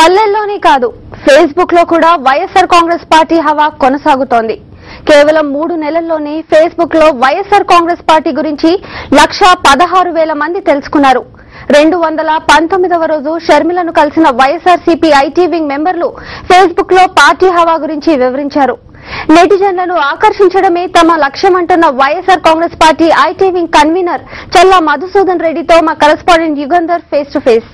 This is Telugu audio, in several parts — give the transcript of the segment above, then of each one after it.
పల్లెల్లోనే కాదు ఫేస్బుక్ లో కూడా వైఎస్ఆర్ కాంగ్రెస్ పార్టీ హవా కొనసాగుతోంది కేవలం మూడు నెలల్లోనే ఫేస్బుక్ లో వైఎస్ఆర్ కాంగ్రెస్ పార్టీ గురించి లక్ష పదహారు వేల మంది తెలుసుకున్నారు రెండు వందల పంతొమ్మిదవ రోజు షర్మిలను కలిసిన వైఎస్ఆర్సీపీ ఐటీ వింగ్ మెంబర్లు ఫేస్బుక్ లో పార్టీ హవా గురించి వివరించారు నెటిజన్లను ఆకర్షించడమే తమ లక్ష్యమంటున్న YSR Congress party IT wing convener Challa Madhusudan రెడ్డితో మా correspondent Yugandhar face to face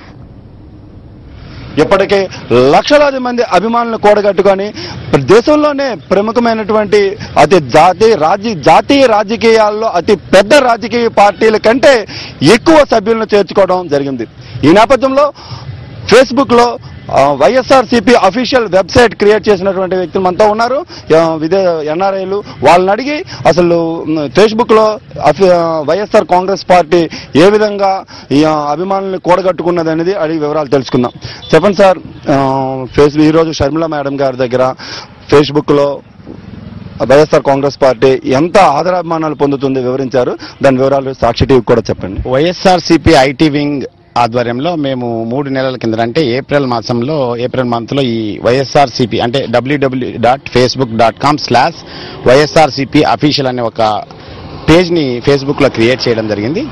ఇప్పటికే లక్షలాది మంది అభిమానులను కూడగట్టుకొని దేశంలోనే ప్రముఖమైనటువంటి అతి జాతీయ రాజ్య జాతీయ రాజకీయాల్లో అతి పెద్ద రాజకీయ పార్టీల కంటే ఎక్కువ సభ్యులను చేర్చుకోవడం జరిగింది ఈ నేపథ్యంలో ఫేస్బుక్ లో YSR CP official website create చేసినటువంటి వ్యక్తులు మనతో ఉన్నారు ఆ, విదే ఎన్ఆర్ఐలు వాళ్ళని అడిగి అసలు ఫేస్బుక్ లో అఫి- ఆ, వైఎస్ఆర్ కాంగ్రెస్ పార్టీ ఏ విధంగా ఈ ఆ, అభిమానుల్ని కూడగట్టుకున్నది అనేది అడిగి వివరాలు తెలుసుకుందాం చెప్పండి సార్ ఆ, ఫేస్ ఈ రోజు షర్మిల మేడం గారి దగ్గర ఫేస్బుక్ లో వైఎస్ఆర్ కాంగ్రెస్ పార్టీ ఎంత ఆదరాభిమానాలు పొందుతుంది వివరించారు దాని వివరాలు సాక్షి టీవీ కూడా చెప్పండి వైఎస్ఆర్సీపీ ఐటీ వింగ్ ఆధ్వర్యంలో మేము మూడు నెలల కింద అంటే ఏప్రిల్ మాసంలో ఏప్రిల్ మంత్ లో ఈ వైఎస్ఆర్సీపీ అంటే W W dot Facebook dot com slash YSRCP official అనే ఒక పేజ్ ని ఫేస్బుక్ లో క్రియేట్ చేయడం జరిగింది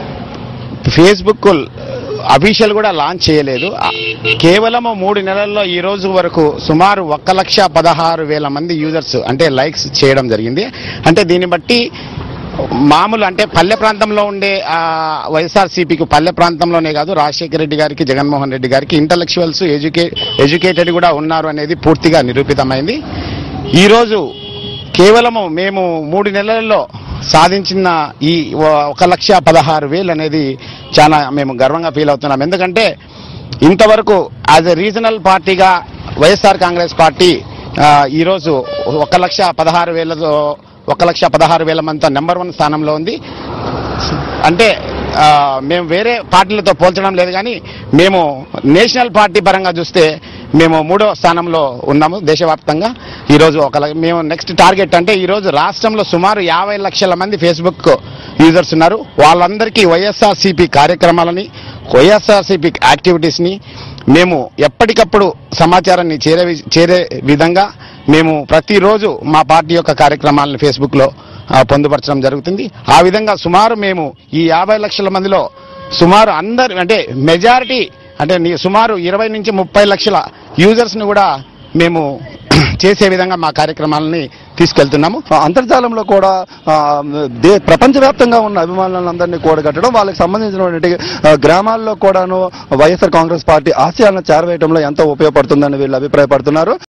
ఫేస్బుక్ అఫీషియల్ కూడా లాంచ్ చేయలేదు ఆ, కేవలం మూడు నెలల్లో ఈ రోజు వరకు సుమారు ఒక్క లక్ష పదహారు వేల మంది యూజర్స్ అంటే లైక్స్ చేయడం జరిగింది అంటే దీన్ని బట్టి మామూలు అంటే పల్లె ప్రాంతంలో ఉండే ఆ, వైఎస్ఆర్సీపీకి పల్లె ప్రాంతంలోనే కాదు రాజశేఖర రెడ్డి గారికి జగన్మోహన్ రెడ్డి గారికి ఇంటలెక్చువల్స్ ఎడ్యుకే ఎడ్యుకేటెడ్ కూడా ఉన్నారు అనేది పూర్తిగా నిరూపితమైంది ఈరోజు కేవలము మేము మూడు నెలల్లో సాధించిన ఈ ఒ- ఒక లక్ష పదహారు వేలు అనేది చాలా మేము గర్వంగా ఫీల్ అవుతున్నాం ఎందుకంటే ఇంతవరకు యాజ్ ఎ రీజనల్ పార్టీగా వైఎస్ఆర్ కాంగ్రెస్ పార్టీ ఆ, ఈరోజు ఒక లక్ష పదహారు వేలతో ఒక లక్ష పదహారు వేల మందితో నెంబర్ వన్ స్థానంలో ఉంది అంటే ఆ, మేము వేరే పార్టీలతో పోల్చడం లేదు కానీ మేము నేషనల్ పార్టీ పరంగా చూస్తే మేము మూడో స్థానంలో ఉన్నాము దేశవ్యాప్తంగా ఈరోజు ఒక ల- మేము నెక్స్ట్ టార్గెట్ అంటే ఈరోజు రాష్ట్రంలో సుమారు యాభై లక్షల మంది ఫేస్బుక్ యూజర్స్ ఉన్నారు వాళ్ళందరికీ వైఎస్ఆర్సీపీ కార్యక్రమాలని వైఎస్ఆర్సీపీ యాక్టివిటీస్ని మేము ఎప్పటికప్పుడు సమాచారాన్ని చేరే వి- చేరే విధంగా మేము ప్రతిరోజు మా పార్టీ యొక్క కార్యక్రమాలను ఫేస్బుక్లో ఆ, పొందుపరచడం జరుగుతుంది ఆ విధంగా సుమారు మేము ఈ యాభై లక్షల మందిలో సుమారు అందరు అంటే మెజారిటీ అంటే నీ- సుమారు ఇరవై నుంచి ముప్పై లక్షల యూజర్స్ని కూడా మేము చేసే విధంగా మా కార్యక్రమాలని తీసుకెళ్తున్నాము ఆ, అంతర్జాలంలో కూడా ఆ, దే ప్రపంచవ్యాప్తంగా ఉన్న అభిమానులందరినీ కూడగట్టడం వాళ్ళకి సంబంధించినటువంటి ఆ, గ్రామాల్లో కూడాను వైఎస్ఆర్ కాంగ్రెస్ పార్టీ ఆశయాలను చేరవేయడంలో ఎంతో ఉపయోగపడుతుందని వీళ్ళు అభిప్రాయపడుతున్నారు